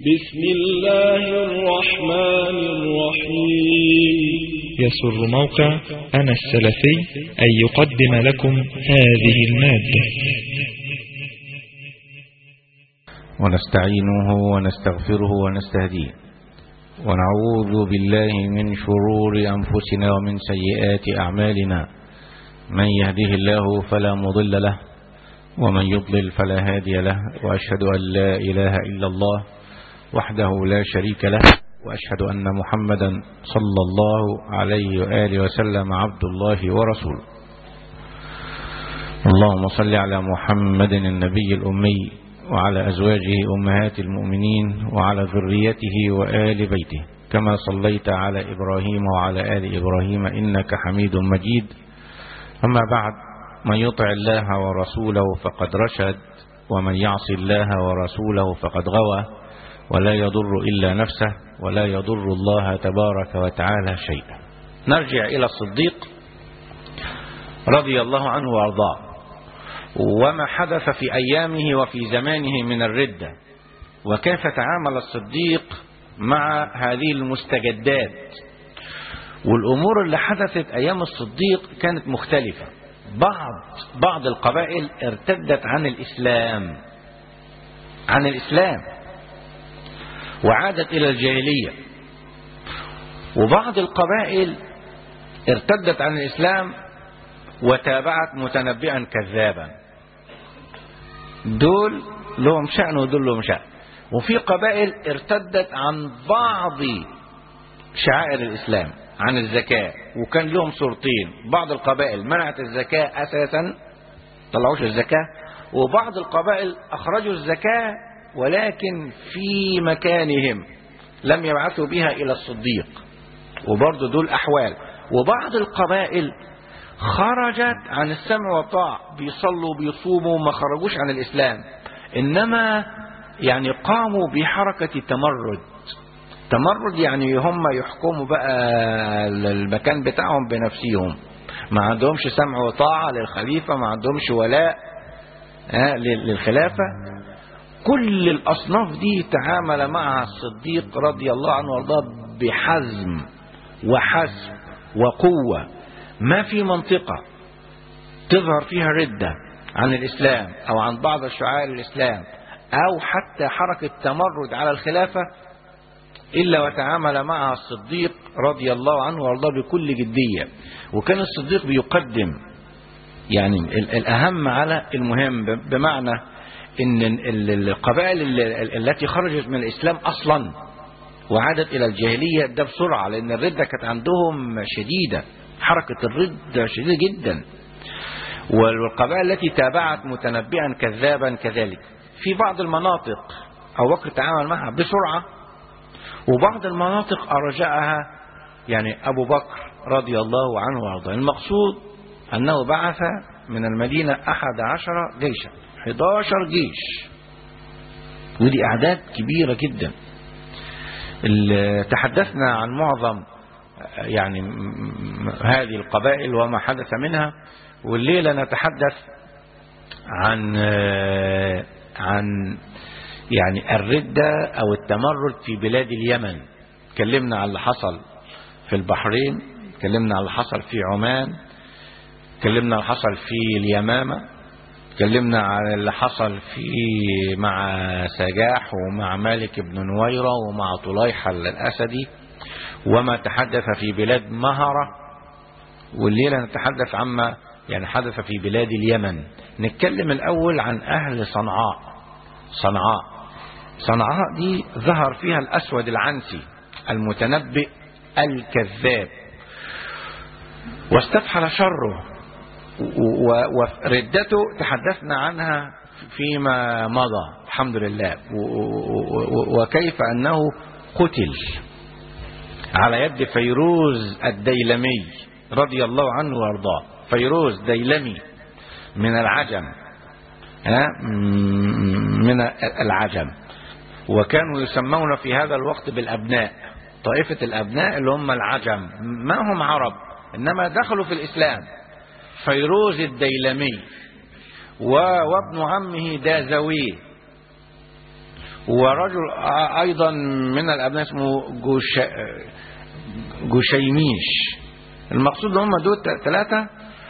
بسم الله الرحمن الرحيم يسر موقع أنا السلفي أن يقدم لكم هذه المادة ونستعينه ونستغفره ونستهديه ونعوذ بالله من شرور أنفسنا ومن سيئات أعمالنا من يهده الله فلا مضل له ومن يضلل فلا هادي له وأشهد أن لا إله إلا الله وحده لا شريك له وأشهد أن محمدا صلى الله عليه وآله وسلم عبد الله ورسوله اللهم صل على محمد النبي الأمي وعلى أزواجه أمهات المؤمنين وعلى ذريته وآل بيته كما صليت على إبراهيم وعلى آل إبراهيم إنك حميد مجيد أما بعد من يطع الله ورسوله فقد رشد ومن يعص الله ورسوله فقد غوى ولا يضر إلا نفسه ولا يضر الله تبارك وتعالى شيئا نرجع إلى الصديق رضي الله عنه وارضاه وما حدث في أيامه وفي زمانه من الردة وكيف تعامل الصديق مع هذه المستجدات والأمور اللي حدثت أيام الصديق كانت مختلفة بعض بعض القبائل ارتدت عن الإسلام عن الإسلام وعادت إلى الجاهلية وبعض القبائل ارتدت عن الإسلام وتابعت متنبئا كذابا دول لهم شأن ودول لهم شأن وفي قبائل ارتدت عن بعض شعائر الإسلام عن الزكاة وكان لهم صورتين بعض القبائل منعت الزكاة أساسا طلعوش الزكاة وبعض القبائل أخرجوا الزكاة ولكن في مكانهم لم يبعثوا بها إلى الصديق وبرضه دول أحوال وبعض القبائل خرجت عن السمع والطاعة بيصلوا بيصوموا ما خرجوش عن الإسلام إنما يعني قاموا بحركة تمرد تمرد يعني هم يحكموا بقى المكان بتاعهم بنفسهم ما عندهمش سمع وطاعة للخليفة ما عندهمش ولاء للخلافة كل الأصناف دي تعامل معها الصديق رضي الله عنه وارضاه بحزم وحسم وقوة ما في منطقة تظهر فيها ردة عن الإسلام أو عن بعض شعائر الإسلام أو حتى حركة تمرد على الخلافة إلا وتعامل معها الصديق رضي الله عنه وارضاه بكل جدية وكان الصديق بيقدم يعني الأهم على المهم بمعنى ان القبائل التي خرجت من الاسلام اصلا وعادت الى الجاهليه ده بسرعه لان الرده كانت عندهم شديده حركه الرده شديده جدا والقبائل التي تابعت متنبئا كذابا كذلك في بعض المناطق ابو بكر تعامل معها بسرعه وبعض المناطق ارجعها يعني ابو بكر رضي الله عنه وارضاه المقصود انه بعث من المدينه احد عشر جيشا 11 جيش ودي أعداد كبيرة جدا تحدثنا عن معظم يعني هذه القبائل وما حدث منها والليلة نتحدث عن عن يعني الردة أو التمرد في بلاد اليمن تكلمنا عن اللي حصل في البحرين تكلمنا عن اللي حصل في عمان تكلمنا عن اللي حصل في اليمامة اتكلمنا عن اللي حصل في مع سجاح ومع مالك بن نويرة ومع طليحة الأسدي وما تحدث في بلاد مهرة والليلة نتحدث عما يعني حدث في بلاد اليمن نتكلم الأول عن أهل صنعاء صنعاء صنعاء دي ظهر فيها الأسود العنسي المتنبئ الكذاب واستفحل شره وردته تحدثنا عنها فيما مضى الحمد لله وكيف أنه قتل على يد فيروز الديلمي رضي الله عنه وارضاه فيروز ديلمي من العجم من العجم وكانوا يسمون في هذا الوقت بالأبناء طائفة الأبناء اللي هم العجم ما هم عرب إنما دخلوا في الإسلام فيروز الديلمي وابن عمه دازويه ورجل أيضا من الأبناء اسمه جوش جوشيميش المقصود ان هم دول ثلاثة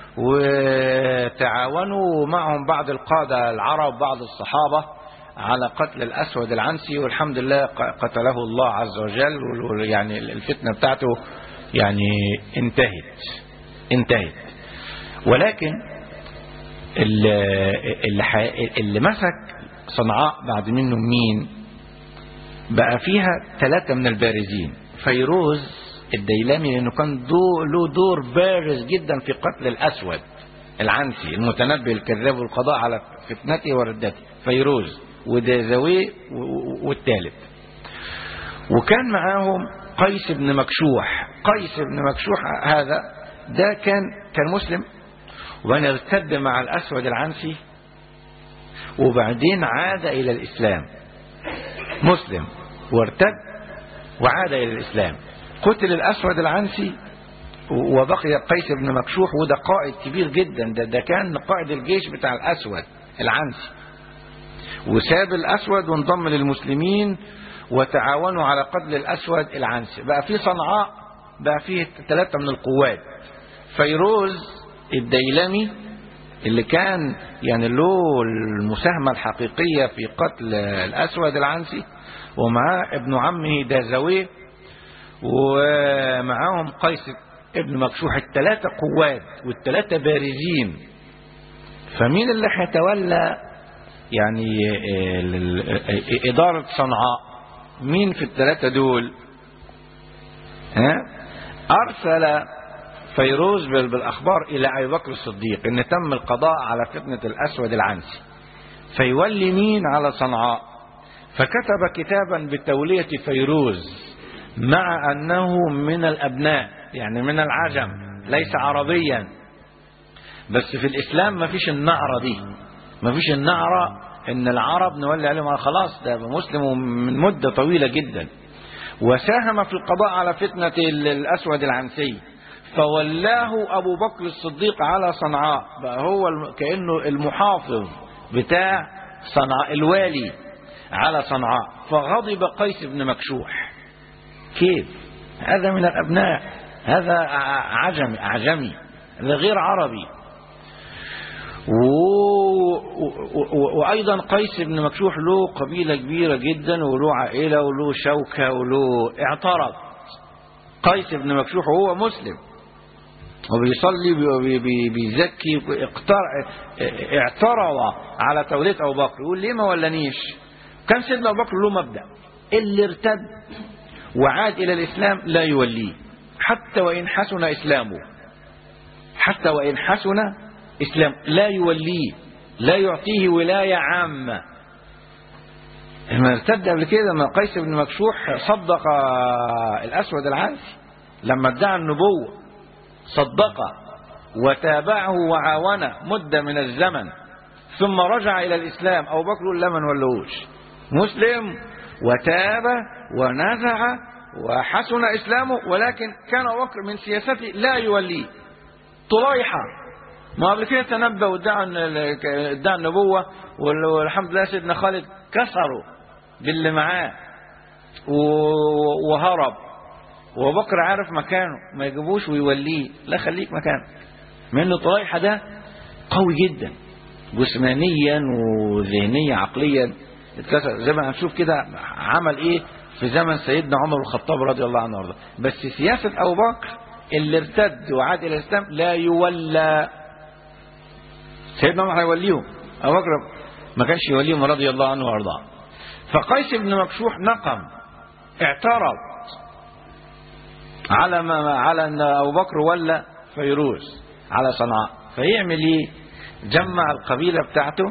وتعاونوا معهم بعض القادة العرب بعض الصحابة على قتل الأسود العنسي والحمد لله قتله الله عز وجل يعني الفتنة بتاعته يعني انتهت انتهت ولكن اللي, اللي, اللي مسك صنعاء بعد منه مين بقى فيها ثلاثة من البارزين فيروز الديلمي لأنه كان دو له دور بارز جدا في قتل الأسود العنسي المتنبي الكذاب والقضاء على فتنته وردته فيروز ودازوي والثالث وكان معاهم قيس بن مكشوح قيس بن مكشوح هذا ده كان كان مسلم وبعدين ارتد مع الأسود العنسي وبعدين عاد إلى الإسلام مسلم وارتد وعاد إلى الإسلام قتل الأسود العنسي وبقي قيس بن مكشوح وده قائد كبير جدا ده, ده كان قائد الجيش بتاع الأسود العنسي وساب الأسود وانضم للمسلمين وتعاونوا على قتل الأسود العنسي بقى في صنعاء بقى فيه ثلاثة من القوات فيروز الديلمي اللي كان يعني له المساهمة الحقيقية في قتل الأسود العنسي ومعاه ابن عمه دازويه ومعاهم قيس ابن مكشوح الثلاثة قوات والثلاثة بارزين فمين اللي هيتولى يعني إدارة صنعاء مين في الثلاثة دول ها أرسل فيروز بالأخبار إلى أبي بكر الصديق إن تم القضاء على فتنة الأسود العنسي فيولي مين على صنعاء فكتب كتابا بتولية فيروز مع أنه من الأبناء يعني من العجم ليس عربيا بس في الإسلام ما فيش النعرة دي ما فيش النعرة إن العرب نولي عليهم خلاص ده مسلم من مدة طويلة جدا وساهم في القضاء على فتنة الأسود العنسي فولاه أبو بكر الصديق على صنعاء بقى هو كأنه المحافظ بتاع صنعاء الوالي على صنعاء فغضب قيس بن مكشوح كيف هذا من الأبناء هذا عجمي أعجمي هذا غير عربي و... و... وأيضا قيس بن مكشوح له قبيلة كبيرة جدا وله عائلة وله شوكة وله اعترض قيس بن مكشوح وهو مسلم وبيصلي بي... بي... بيزكي اقتر... اعترض على تولية أبو بكر يقول ليه ما ولانيش كان سيدنا أبو بكر له مبدأ اللي ارتد وعاد إلى الإسلام لا يوليه حتى وإن حسن إسلامه حتى وإن حسن إسلام لا يوليه لا يعطيه ولاية عامة لما ارتد قبل كده ما قيس بن مكشوح صدق الأسود العنسي لما ادعى النبوة صدق وتابعه وعاونه مدة من الزمن ثم رجع إلى الإسلام أو بكر لا من ولهوش مسلم وتاب ونزع وحسن إسلامه ولكن كان أبو بكر من سياسته لا يوليه طليحة ما قبل كده تنبأ وادعى ادعى النبوة والحمد لله سيدنا خالد كسروا باللي معاه وهرب وبكر عارف مكانه ما يجيبوش ويوليه لا خليك مكانه من ان طليحة ده قوي جدا جسمانيا وذهنيا عقليا اتكسر زي ما هنشوف كده عمل ايه في زمن سيدنا عمر الخطاب رضي الله عنه وارضاه بس سياسة ابو بكر اللي ارتد وعاد الى الاسلام لا يولى سيدنا عمر هيوليهم ابو بكر ما كانش يوليهم رضي الله عنه وارضاه فقيس بن مكشوح نقم اعترض على ما على ان ابو بكر ولى فيروز على صنعاء فيعمل ايه جمع القبيله بتاعته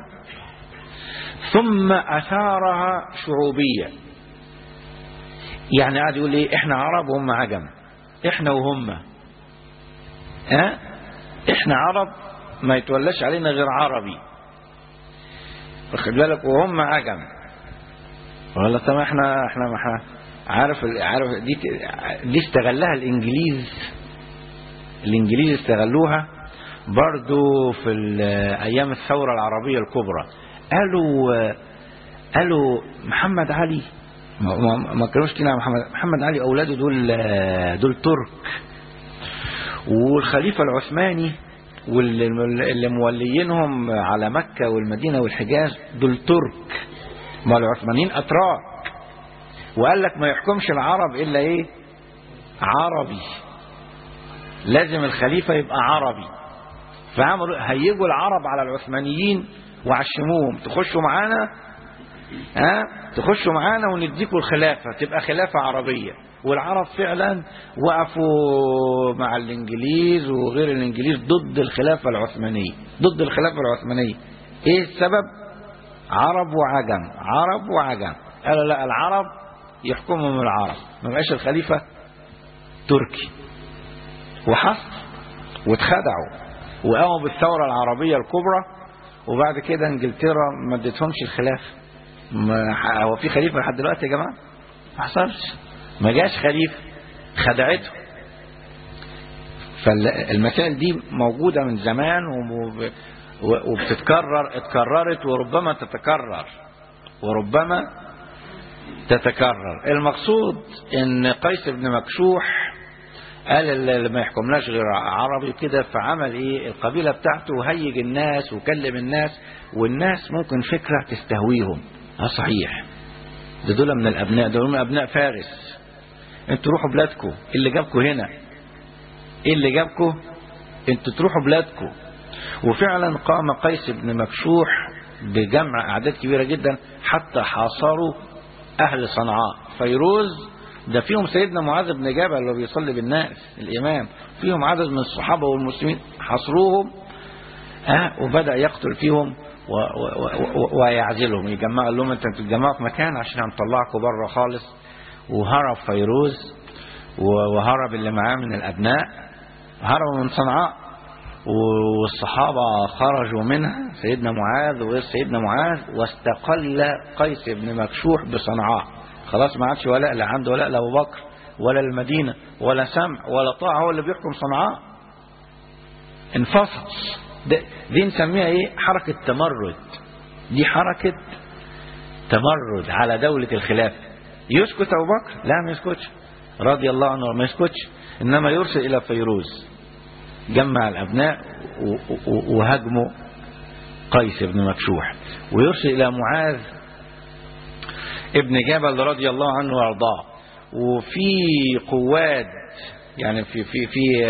ثم اثارها شعوبيه يعني قاعد يقول ايه احنا عرب وهم عجم احنا وهم ها احنا عرب ما يتولاش علينا غير عربي واخد بالك وهم عجم والله طب احنا احنا ما احنا عارف عارف دي دي استغلها الانجليز الانجليز استغلوها برضو في ايام الثوره العربيه الكبرى قالوا قالوا محمد علي ما, ما, ما كانوش كده محمد محمد علي اولاده دول دول ترك والخليفه العثماني واللي موليينهم على مكه والمدينه والحجاز دول ترك ما العثمانيين اتراك وقال لك ما يحكمش العرب الا ايه عربي لازم الخليفه يبقى عربي فعملوا هيجوا العرب على العثمانيين وعشموهم تخشوا معانا ها تخشوا معانا ونديكوا الخلافه تبقى خلافه عربيه والعرب فعلا وقفوا مع الانجليز وغير الانجليز ضد الخلافه العثمانيه ضد الخلافه العثمانيه ايه السبب عرب وعجم عرب وعجم قالوا لا العرب يحكمهم العرب ما بقاش الخليفه تركي وحصل واتخدعوا وقاموا بالثوره العربيه الكبرى وبعد كده انجلترا ما ادتهمش الخلافه ما هو في خليفه لحد دلوقتي يا جماعه ما حصلش ما جاش خليفه خدعته فالمسائل دي موجوده من زمان وبتتكرر اتكررت وربما تتكرر وربما تتكرر المقصود ان قيس بن مكشوح قال اللي ما يحكمناش غير عربي كده فعمل ايه القبيله بتاعته وهيج الناس وكلم الناس والناس ممكن فكره تستهويهم اه صحيح ده دول من الابناء دول من ابناء فارس انتوا روحوا بلادكم ايه اللي جابكم هنا ايه اللي جابكم انتوا تروحوا بلادكم وفعلا قام قيس بن مكشوح بجمع اعداد كبيره جدا حتى حاصروا اهل صنعاء فيروز ده فيهم سيدنا معاذ بن جبل اللي بيصلي بالناس الامام فيهم عدد من الصحابه والمسلمين حصروهم اه وبدا يقتل فيهم و و و ويعزلهم يجمع لهم انت بتتجمعوا في مكان عشان هنطلعكم بره خالص وهرب فيروز وهرب اللي معاه من الابناء هربوا من صنعاء والصحابة خرجوا منها سيدنا معاذ وسيدنا معاذ واستقل قيس بن مكشوح بصنعاء خلاص ما عادش ولاء لا عنده ولاء لأبو بكر ولا المدينة ولا سمع ولا طاعة هو اللي بيحكم صنعاء انفصل دي نسميها ايه حركة تمرد دي حركة تمرد على دولة الخلافة يسكت أبو بكر لا ما يسكتش رضي الله عنه ما يسكتش إنما يرسل إلى فيروز جمع الأبناء وهاجموا قيس بن مكشوح ويرسل إلى معاذ ابن جبل رضي الله عنه وارضاه وفي قواد يعني في في في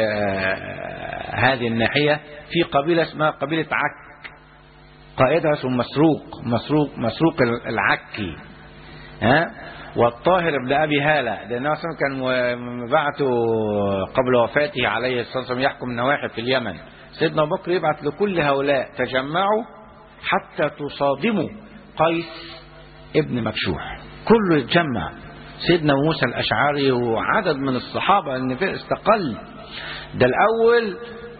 هذه الناحية في قبيلة اسمها قبيلة عك قائدها اسمه مسروق مسروق مسروق العكي ها والطاهر بن ابي هاله لان اصلا كان بعته قبل وفاته عليه الصلاه والسلام يحكم النواحي في اليمن سيدنا ابو بكر يبعث لكل هؤلاء تجمعوا حتى تصادموا قيس ابن مكشوح كله يتجمع سيدنا موسى الاشعري وعدد من الصحابه ان استقل ده الاول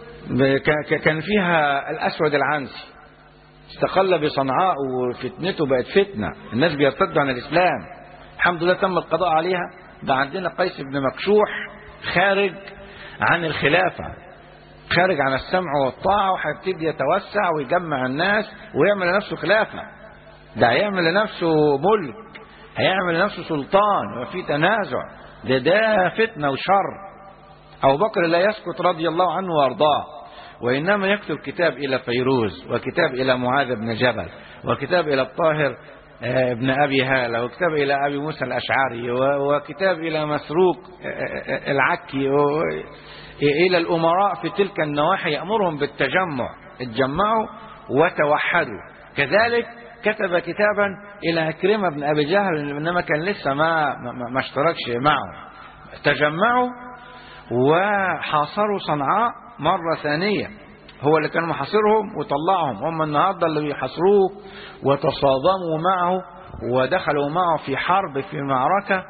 كان فيها الاسود العنسي استقل بصنعاء وفتنته بقت فتنه الناس بيرتدوا عن الاسلام الحمد لله تم القضاء عليها ده عندنا قيس بن مكشوح خارج عن الخلافة خارج عن السمع والطاعة وهيبتدي يتوسع ويجمع الناس ويعمل لنفسه خلافة ده هيعمل لنفسه ملك هيعمل لنفسه سلطان وفي تنازع ده ده فتنة وشر أبو بكر لا يسكت رضي الله عنه وأرضاه وإنما يكتب كتاب إلى فيروز وكتاب إلى معاذ بن جبل وكتاب إلى الطاهر ابن أبي هالة وكتاب إلى أبي موسى الأشعري وكتاب إلى مسروق العكي إلى الأمراء في تلك النواحي يأمرهم بالتجمع اتجمعوا وتوحدوا كذلك كتب كتابا إلى أكرمة بن أبي جهل إنما كان لسه ما ما اشتركش معه تجمعوا وحاصروا صنعاء مرة ثانية هو اللي كان محاصرهم وطلعهم هم النهارده اللي بيحاصروه وتصادموا معه ودخلوا معه في حرب في معركة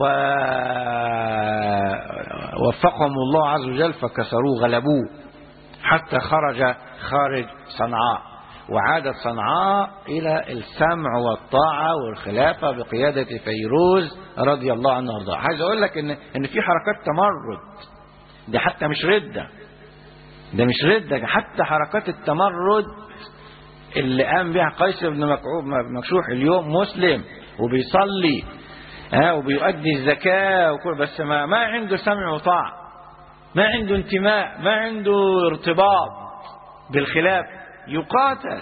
ووفقهم الله عز وجل فكسروه غلبوه حتى خرج خارج صنعاء وعادت صنعاء إلى السمع والطاعة والخلافة بقيادة فيروز رضي الله عنه وارضاه عايز أقول لك إن إن في حركات تمرد دي حتى مش ردة ده مش ردة حتى حركات التمرد اللي قام بها قيس بن مكعوب مكشوح اليوم مسلم وبيصلي ها وبيؤدي الزكاة وكل بس ما ما عنده سمع وطاعة ما عنده انتماء ما عنده ارتباط بالخلاف يقاتل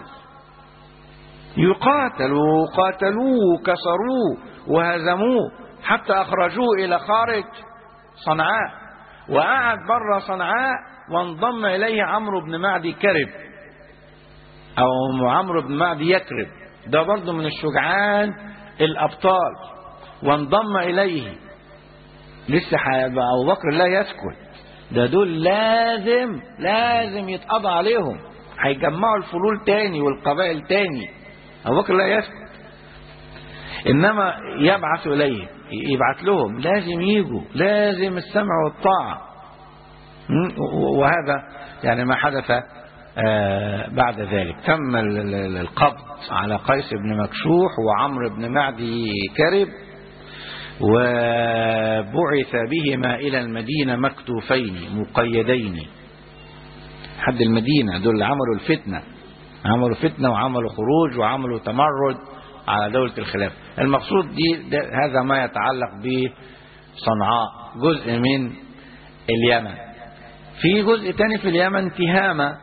يقاتل وقاتلوه وكسروه وهزموه حتى أخرجوه إلى خارج صنعاء وقعد بره صنعاء وانضم إليه عمرو بن معدي كرب أو عمرو بن معدي يكرب ده برضه من الشجعان الأبطال وانضم إليه لسه هيبقى أبو بكر لا يسكت ده دول لازم لازم يتقضى عليهم هيجمعوا الفلول تاني والقبائل تاني أبو بكر لا يسكت إنما يبعث إليه يبعث لهم لازم يجوا لازم السمع والطاعة وهذا يعني ما حدث بعد ذلك تم القبض على قيس بن مكشوح وعمرو بن معدي كرب وبعث بهما إلى المدينة مكتوفين مقيدين حد المدينة دول عملوا الفتنة عملوا فتنة وعملوا خروج وعملوا تمرد على دولة الخلافة المقصود دي هذا ما يتعلق بصنعاء جزء من اليمن في جزء تاني في اليمن تهامة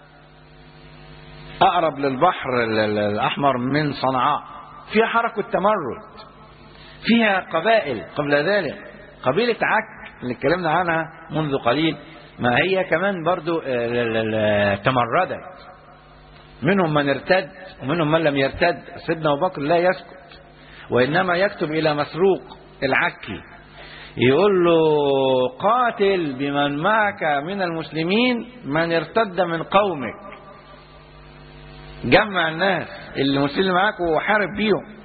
أقرب للبحر الأحمر من صنعاء فيها حركة تمرد فيها قبائل قبل ذلك قبيلة عك اللي اتكلمنا عنها منذ قليل ما هي كمان برضو تمردت منهم من ارتد ومنهم من لم يرتد سيدنا أبو بكر لا يسكت وإنما يكتب إلى مسروق العكي يقول له قاتل بمن معك من المسلمين من ارتد من قومك جمع الناس اللي مسلم معاك وحارب بيهم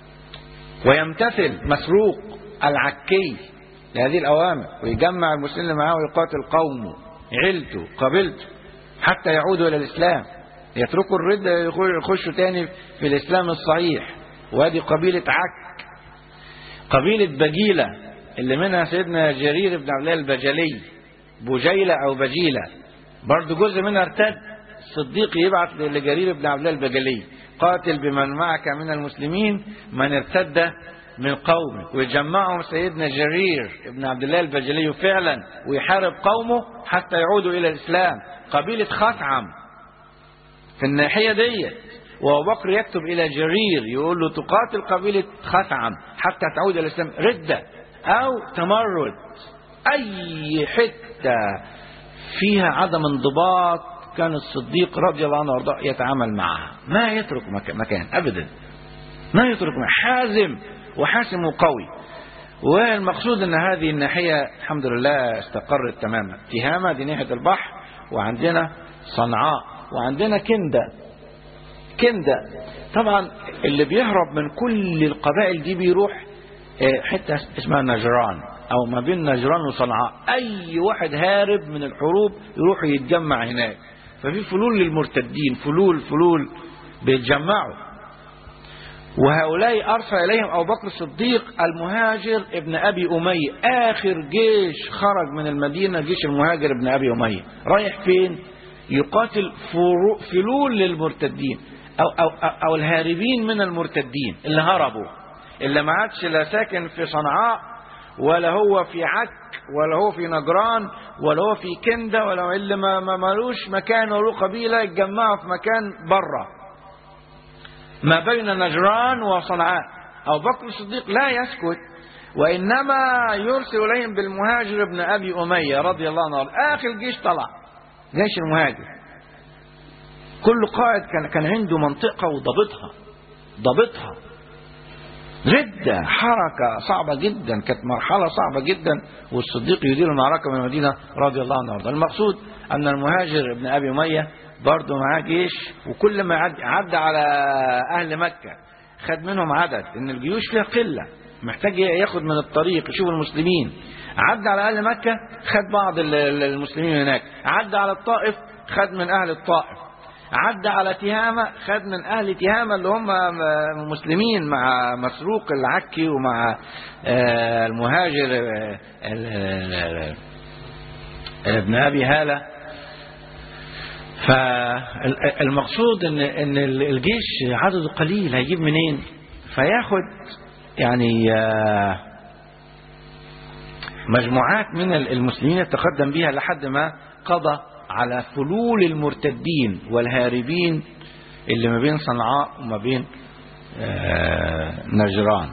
ويمتثل مسروق العكي لهذه الأوامر ويجمع المسلم معاه ويقاتل قومه عيلته قبيلته حتى يعودوا إلى الإسلام يتركوا الردة يخشوا تاني في الإسلام الصحيح وادي قبيلة عك قبيلة بجيلة اللي منها سيدنا جرير بن عبد الله البجلي بجيلة أو بجيلة برضه جزء منها ارتد الصديق يبعث لجرير بن عبد الله البجلي قاتل بمن معك من المسلمين من ارتد من قومك ويجمعهم سيدنا جرير بن عبد الله البجلي فعلا ويحارب قومه حتى يعودوا إلى الإسلام قبيلة خثعم في الناحية ديت وابو بكر يكتب إلى جرير يقول له تقاتل قبيلة خثعم حتى تعود إلى الإسلام ردة أو تمرد أي حتة فيها عدم انضباط كان الصديق رضي الله عنه وارضاه يتعامل معها ما يترك مكان أبدا ما يترك مكان حازم وحاسم وقوي والمقصود ان هذه الناحية الحمد لله استقرت تماما تهامة دي ناحية البحر وعندنا صنعاء وعندنا كندة كندة طبعا اللي بيهرب من كل القبائل دي بيروح حتة اسمها نجران او ما بين نجران وصنعاء اي واحد هارب من الحروب يروح يتجمع هناك ففي فلول للمرتدين فلول فلول بيتجمعوا وهؤلاء أرسل إليهم أبو بكر الصديق المهاجر ابن أبي أمية آخر جيش خرج من المدينة جيش المهاجر ابن أبي أمية رايح فين يقاتل فلول للمرتدين أو, أو, أو, أو الهاربين من المرتدين اللي هربوا اللي ما عادش لا ساكن في صنعاء ولا هو في عك ولا هو في نجران ولا هو في كندة ولا اللي ما ملوش مكان وله قبيلة يتجمعوا في مكان بره ما بين نجران وصنعاء أو بكر الصديق لا يسكت وإنما يرسل إليهم بالمهاجر ابن أبي أمية رضي الله عنه آخر جيش طلع جيش المهاجر كل قائد كان كان عنده منطقة وضبطها ضبطها ردة حركة صعبة جدا كانت مرحلة صعبة جدا والصديق يدير المعركة من المدينة رضي الله عنه وارضاه المقصود أن المهاجر ابن أبي أمية برضه معاه جيش وكل ما عد, عدى على أهل مكة خد منهم عدد إن الجيوش فيها قلة محتاج ياخد من الطريق يشوف المسلمين عدى على أهل مكة خد بعض المسلمين هناك عدى على الطائف خد من أهل الطائف عدى على تهامة خد من أهل تهامة اللي هم مسلمين مع مسروق العكي ومع المهاجر ابن أبي هالة فالمقصود ان ان الجيش عدده قليل هيجيب منين فياخد يعني آه، مجموعات من المسلمين يتقدم بها لحد ما قضى على فلول المرتدين والهاربين اللي ما بين صنعاء وما بين آه، نجران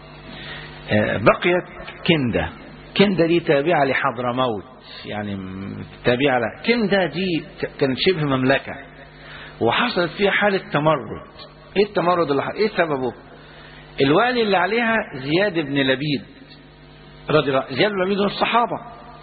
آه، بقيت كندة كندة دي تابعة لحضرموت يعني م- تابعة ل- كندة دي ك- كانت شبه مملكة وحصلت فيها حالة تمرد ايه التمرد اللي ح- ايه سببه الوالي اللي عليها زياد بن لبيد رضي الله زياد بن لبيد من الصحابة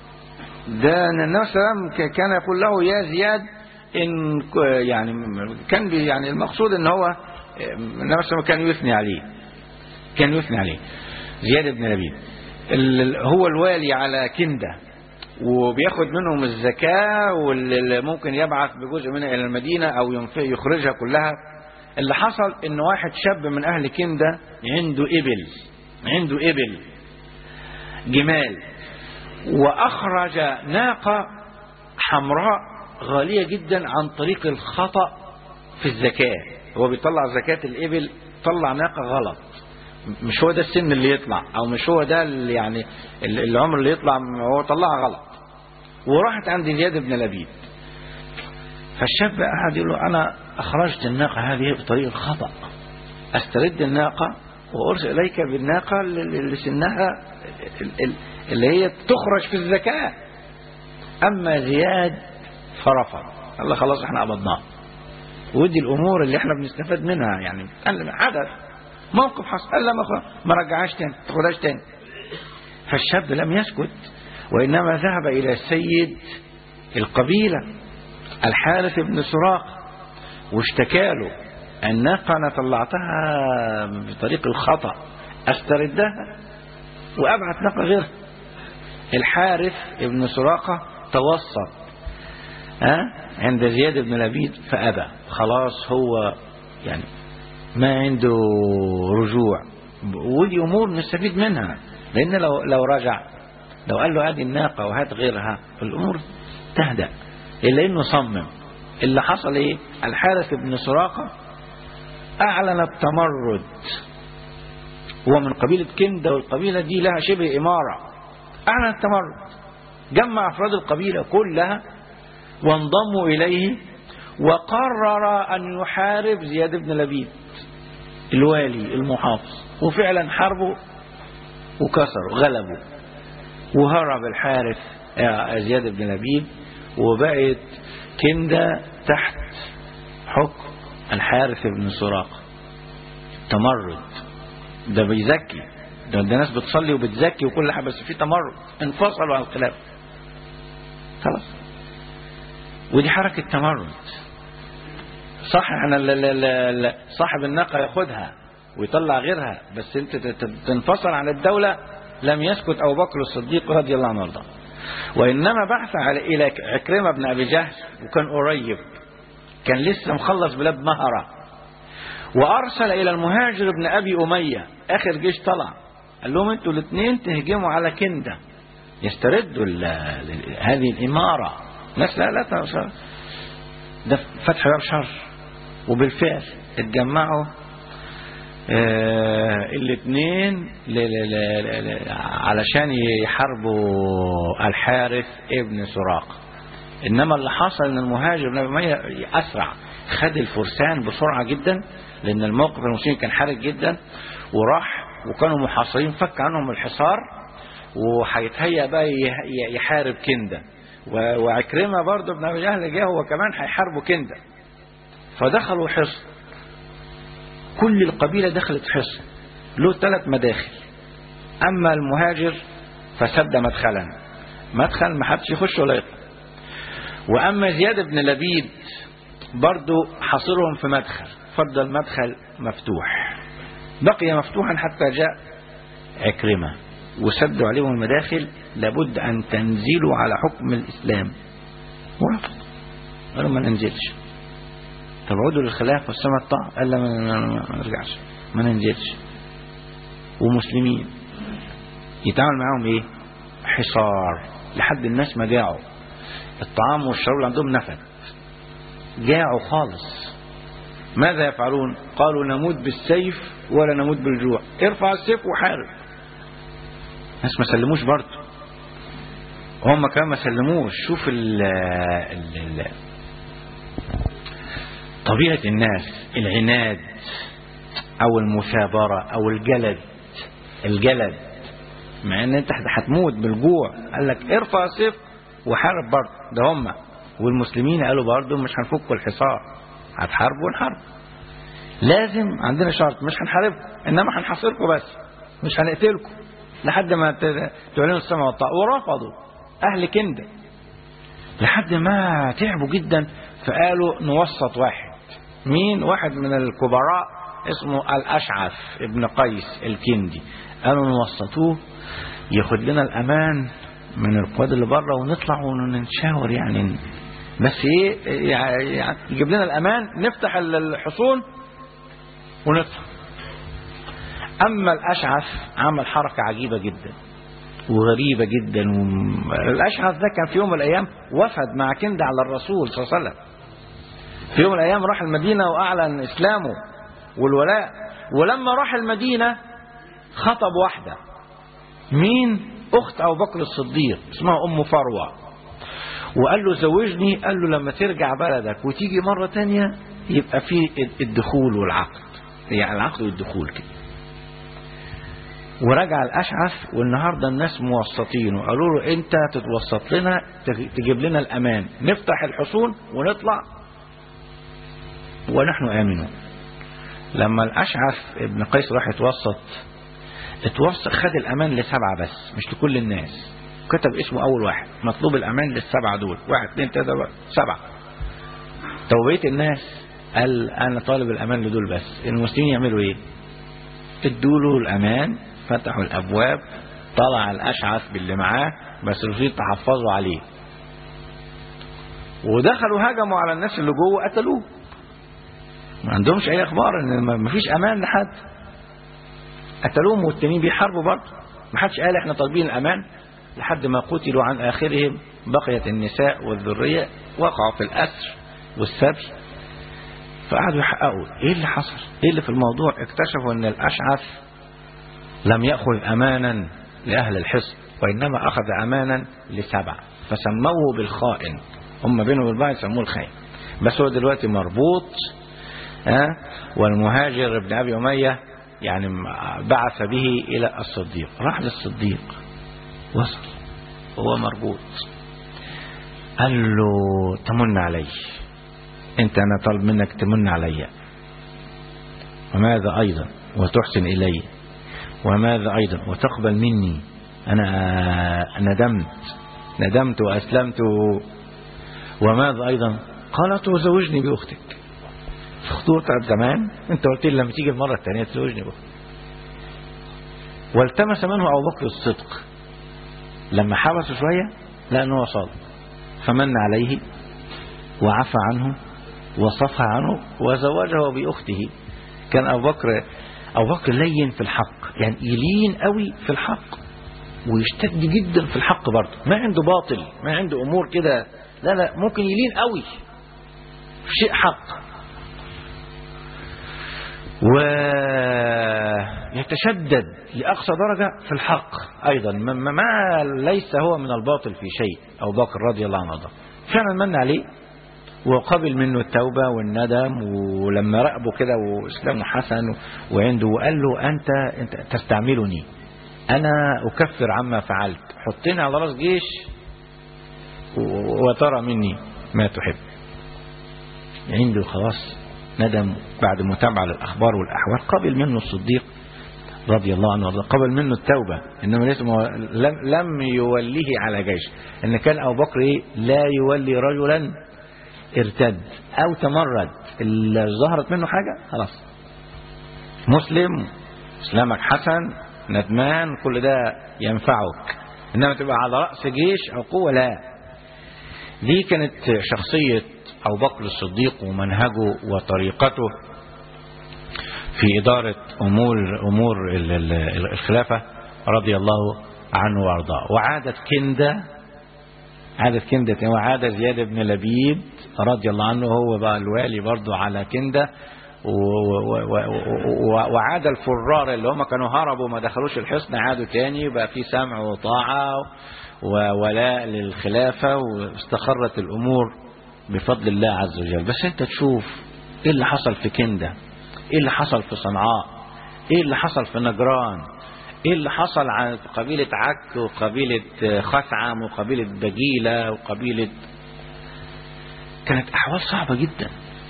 ده النبي صلى الله عليه وسلم ك- كان يقول له يا زياد ان ك- يعني م- كان بي- يعني المقصود ان هو النبي صلى الله عليه وسلم كان يثني عليه كان يثني عليه زياد بن لبيد ال- ال- هو الوالي على كندة وبياخد منهم الزكاة واللي ممكن يبعث بجزء منها إلى المدينة أو ينف- يخرجها كلها اللي حصل إن واحد شاب من أهل كندة عنده إبل عنده إبل جمال وأخرج ناقة حمراء غالية جدا عن طريق الخطأ في الزكاة هو بيطلع زكاة الإبل طلع ناقة غلط مش هو ده السن اللي يطلع او مش هو ده اللي يعني ال- العمر اللي يطلع هو طلعها غلط وراحت عند زياد بن لبيد فالشاب قعد يقول له انا اخرجت الناقه هذه بطريق الخطا استرد الناقه وارسل اليك بالناقه اللي اللي سنها ال- ال- اللي هي تخرج في الزكاه اما زياد فرفض قال له خلاص احنا قبضناه ودي الامور اللي احنا بنستفاد منها يعني قال حدث موقف حصل قال لا ما خ- ما رجعهاش تاني ما تاخدهاش تاني فالشاب لم يسكت وانما ذهب الى سيد القبيله الحارث بن سراق واشتكى له الناقه انا طلعتها بطريق الخطا استردها وابعت ناقه غيرها الحارث بن سراقه توسط ها عند زياد بن لبيد فابى خلاص هو يعني ما عنده رجوع ودي امور نستفيد منها لان لو لو رجع لو قال له هذه الناقه وهات غيرها الامور تهدأ الا انه صمم اللي حصل ايه الحارث بن سراقه اعلن التمرد هو من قبيله كنده والقبيله دي لها شبه اماره اعلن التمرد جمع افراد القبيله كلها وانضموا اليه وقرر ان يحارب زياد بن لبيد الوالي المحافظ وفعلا حاربوا وكسروا غلبوا وهرب الحارث آه، زياد بن لبيد وبقت كندة تحت حكم الحارث بن سراقة تمرد ده بيزكي ده, ده ناس بتصلي وبتزكي وكل حاجة بس في تمرد انفصلوا عن الخلاف خلاص ودي حركة تمرد صح احنا ال- ال- ال- ال- صاحب الناقة ياخدها ويطلع غيرها بس انت ت- ت- تنفصل عن الدولة لم يسكت ابو بكر الصديق رضي الله عنه وارضاه وانما بعث على الى عكرمة بن ابي جهل وكان قريب كان لسه مخلص بلاد مهرة وارسل الى المهاجر بن ابي امية اخر جيش طلع قال لهم انتوا الاثنين تهجموا على كندة يستردوا ال- ال- هذه الامارة ناس لا لا تنصر. ده فتح باب شر وبالفعل اتجمعوا آه الاثنين علشان يحاربوا الحارث ابن سراق انما اللي حصل ان المهاجر بن ابي اميه اسرع خد الفرسان بسرعه جدا لان الموقف المسلمين كان حرج جدا وراح وكانوا محاصرين فك عنهم الحصار وهيتهيأ بقى يه- يحارب كنده و- وعكرمه برضه بن ابي جهل جه هو كمان هيحاربوا كنده فدخلوا حصن كل القبيله دخلت حصن له ثلاث مداخل اما المهاجر فسد مدخلا مدخل ما حدش يخش ولا يطلع واما زياد بن لبيد برضه حاصرهم في مدخل فضل مدخل مفتوح بقي مفتوحا حتى جاء عكرمه وسدوا عليهم المداخل لابد أن تنزلوا على حكم الإسلام ورفض قالوا ما ننزلش طب عودوا للخلاف والسماء الطاعة قال لا ما ما- ما نرجعش ما ننزلش ومسلمين يتعامل معاهم ايه حصار لحد الناس ما جاعوا الطعام والشراب اللي عندهم نفد جاعوا خالص ماذا يفعلون قالوا نموت بالسيف ولا نموت بالجوع ارفع السيف وحارب الناس ما سلموش برضه هم كمان ما سلموش شوف ال ال ال طبيعة الناس العناد او المثابرة او الجلد الجلد مع ان انت هتموت بالجوع قال لك ارفع السيف وحارب برضه ده هم والمسلمين قالوا برضه مش هنفك الحصار هتحاربوا ونحارب لازم عندنا شرط مش هنحاربكم انما هنحاصركم بس مش هنقتلكم لحد ما ت- تعلنوا السماء والطاعة ورفضوا اهل كندا لحد ما تعبوا جدا فقالوا نوسط واحد مين واحد من الكبراء اسمه الاشعث ابن قيس الكندي قالوا نوسطوه ياخد لنا الامان من القواد اللي بره ونطلع ونشاور يعني بس ايه يعني يجيب لنا الامان نفتح الحصون ونطلع اما الاشعث عمل حركه عجيبه جدا وغريبه جدا الاشعث ده كان في يوم من الايام وفد مع كند على الرسول صلى الله عليه وسلم في يوم من الايام راح المدينه واعلن اسلامه والولاء ولما راح المدينه خطب واحده مين اخت ابو بكر الصديق اسمها ام فروه وقال له زوجني قال له لما ترجع بلدك وتيجي مرة تانية يبقى في الدخول والعقد يعني العقد والدخول كده ورجع الأشعث والنهاردة الناس موسطين وقالوا له أنت تتوسط لنا تجيب لنا الأمان نفتح الحصون ونطلع ونحن آمنون لما الأشعث ابن قيس راح يتوسط اتوسط خد الأمان لسبعة بس مش لكل الناس كتب اسمه أول واحد مطلوب الأمان للسبعة دول واحد اثنين ثلاثة سبعة توبية الناس قال أنا طالب الأمان لدول بس المسلمين يعملوا إيه ادوا له الأمان فتحوا الأبواب طلع الأشعث باللي معاه بس الرسول تحفظوا عليه ودخلوا هجموا على الناس اللي جوه قتلوه ما عندهمش أي أخبار إن ما فيش أمان لحد قتلوهم والتانيين بيحاربوا برضه ما حدش قال احنا طالبين الأمان لحد ما قتلوا عن آخرهم بقيت النساء والذرية وقعوا في الأسر والسبي فقعدوا يحققوا ايه اللي حصل ايه اللي في الموضوع اكتشفوا ان الأشعث لم يأخذ أمانا لأهل الحصن وإنما أخذ أمانا لسبع فسموه بالخائن هم بينهم وبين بعض يسموه الخائن بس هو دلوقتي مربوط ها والمهاجر ابن أبي أمية يعني بعث به إلى الصديق راح للصديق وصل هو مربوط قال له تمن علي انت انا طالب منك تمن علي وماذا ايضا وتحسن الي وماذا ايضا وتقبل مني انا ندمت ندمت واسلمت وماذا ايضا قال تزوجني باختك خطوط زمان انت قلت لي لما تيجي المره الثانيه تزوجني باختك والتمس منه ابو بكر الصدق لما حبسوا شوية لقى أنه صادق فمن عليه وعفى عنه وصفى عنه وزوجه بأخته كان أبو بكر أبو بكر لين في الحق يعني يلين قوي في الحق ويشتد جدا في الحق برضه ما عنده باطل ما عنده أمور كده لا لا ممكن يلين قوي في شيء حق ويتشدد لأقصى درجة في الحق أيضا ما, ما ليس هو من الباطل في شيء أو بكر رضي الله عنه فعلا من عليه وقبل منه التوبة والندم ولما رأبه كده وإسلامه حسن وعنده وقال له أنت, أنت تستعملني أنا أكفر عما فعلت حطني على رأس جيش وترى مني ما تحب عنده خلاص ندم بعد متابعة للأخبار والأحوال قبل منه الصديق رضي الله عنه قبل منه التوبة إنما لم, لم يوليه على جيش إن كان أبو بكر إيه لا يولي رجلا ارتد أو تمرد اللي ظهرت منه حاجة خلاص مسلم إسلامك حسن ندمان كل ده ينفعك إنما تبقى على رأس جيش أو قوة لا دي كانت شخصية أبو بكر الصديق ومنهجه وطريقته في إدارة أمور أمور الخلافة رضي الله عنه وأرضاه وعادت كندا عادت كندة وعاد زياد بن لبيد رضي الله عنه هو بقى الوالي برضو على كندة و- و- و- و- وعاد الفرار اللي هم كانوا هربوا ما دخلوش الحصن عادوا تاني بقى في سمع وطاعة وولاء للخلافة واستقرت الأمور بفضل الله عز وجل بس انت تشوف ايه اللي حصل في كندة ايه اللي حصل في صنعاء ايه اللي حصل في نجران ايه اللي حصل عن قبيلة عك وقبيلة خثعم وقبيلة بجيلة وقبيلة كانت احوال صعبة جدا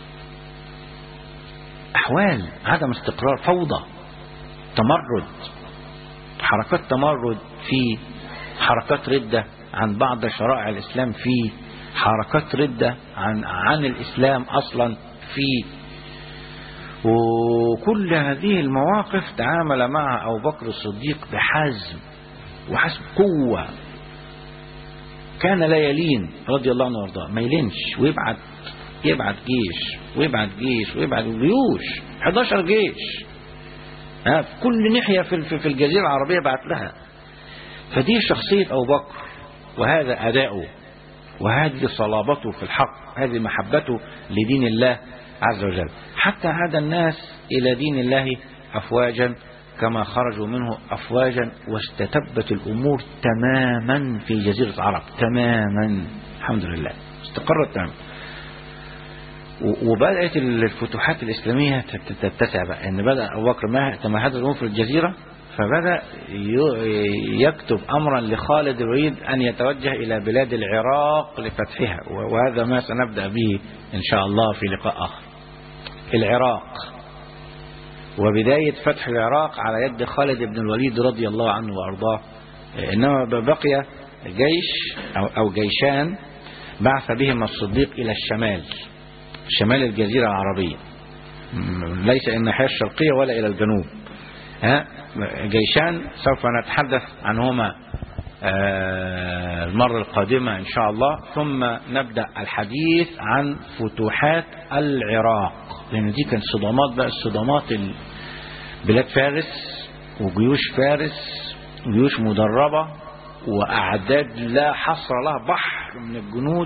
احوال عدم استقرار فوضى تمرد حركات تمرد في حركات ردة عن بعض شرائع الاسلام في حركات ردة عن عن الاسلام اصلا في وكل هذه المواقف تعامل مع أبو بكر الصديق بحزم وحسب قوة كان لا يلين رضي الله عنه وارضاه ما يلينش ويبعت يبعت جيش ويبعت جيش ويبعت جيوش 11 جيش ها في كل ناحية في في في الجزيرة العربية بعت لها فدي شخصية أبو بكر وهذا أداؤه وهذه صلابته في الحق هذه محبته لدين الله عز وجل حتى عاد الناس إلى دين الله أفواجا كما خرجوا منه أفواجا واستتبت الأمور تماما في جزيرة العرب تماما الحمد لله استقرت تماما و- وبدأت الفتوحات الإسلامية تت- تتسع بقى إن بدأ أبو بكر ما تمهد الأمور في الجزيرة فبدأ ي- يكتب أمرا لخالد يريد أن يتوجه إلى بلاد العراق لفتحها و- وهذا ما سنبدأ به إن شاء الله في لقاء آخر العراق وبداية فتح العراق على يد خالد بن الوليد رضي الله عنه وأرضاه إنما بقي جيش أو, أو جيشان بعث بهما الصديق إلى الشمال شمال الجزيرة العربية م- ليس إلى الناحية الشرقية ولا إلى الجنوب ها جيشان سوف نتحدث عنهما آه، المرة القادمة إن شاء الله ثم نبدأ الحديث عن فتوحات العراق لأن دي كانت صدامات بقى الصدامات ال- بلاد فارس وجيوش فارس جيوش مدربة وأعداد لا حصر لها بحر من الجنود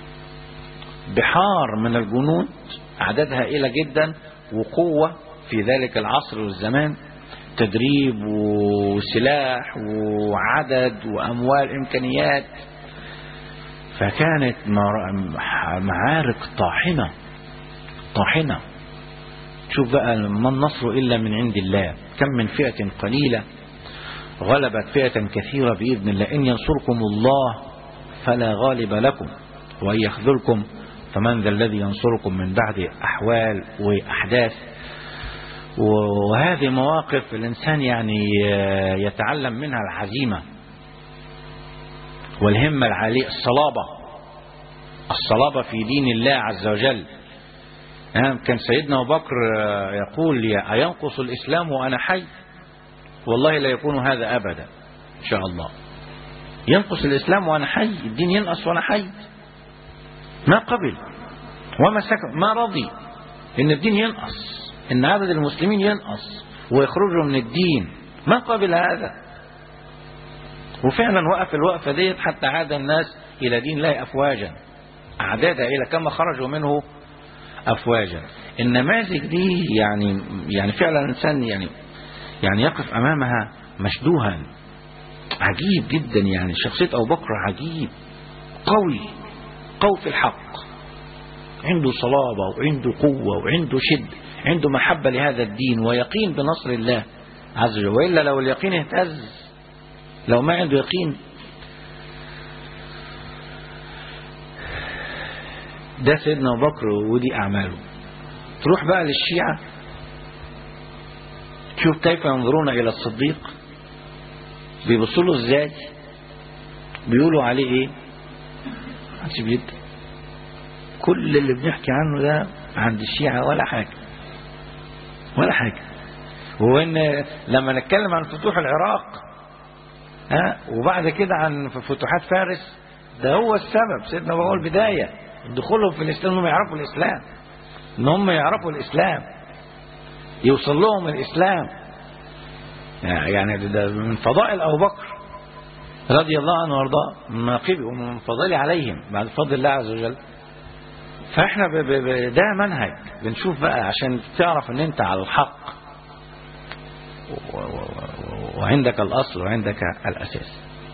بحار من الجنود أعداد هائلة جدا وقوة في ذلك العصر والزمان تدريب وسلاح وعدد وأموال إمكانيات فكانت مر- معارك طاحنة طاحنة شوف بقى ما النصر إلا من عند الله كم من فئة قليلة غلبت فئة كثيرة بإذن الله إن ينصركم الله فلا غالب لكم وإن يخذلكم فمن ذا الذي ينصركم من بعد أحوال وأحداث وهذه مواقف الإنسان يعني يتعلم منها العزيمة والهمة العالية الصلابة الصلابة في دين الله عز وجل نعم، كان سيدنا أبو بكر يقول يا أينقص الإسلام وأنا حي والله لا يكون هذا أبدا إن شاء الله ينقص الإسلام وأنا حي الدين ينقص وأنا حي ما قبل وما سكت ما رضي إن الدين ينقص إن عدد المسلمين ينقص ويخرجوا من الدين ما قبل هذا وفعلا وقف الوقفة ديت حتى عاد الناس إلى دين الله أفواجا أعداد إلى كما خرجوا منه أفواجا النماذج دي يعني يعني فعلا الإنسان يعني يعني يقف أمامها مشدوها عجيب جدا يعني شخصية أبو بكر عجيب قوي قوي في الحق عنده صلابة وعنده قوة وعنده شد عنده محبة لهذا الدين ويقين بنصر الله عز وجل وإلا لو اليقين اهتز لو ما عنده يقين ده سيدنا أبو بكر ودي أعماله تروح بقى للشيعة شوف كيف ينظرون إلى الصديق بيبصوا له ازاي بيقولوا عليه ايه محدش بيدري كل اللي بنحكي عنه ده عند الشيعة ولا حاجة ولا حاجة وإن لما نتكلم عن فتوح العراق ها وبعد كده عن فتوحات فارس ده هو السبب سيدنا أبو بكر البداية دخولهم في الإسلام إنهم يعرفوا الإسلام إن هم يعرفوا الإسلام يوصل لهم الإسلام يعني ده من فضائل أبو بكر رضي الله عنه وارضاه مناقبه ومن فضله عليهم بعد فضل الله عز وجل فاحنا ب ب ب ده منهج بنشوف بقى عشان تعرف ان انت على الحق و- و- و- وعندك الاصل وعندك الاساس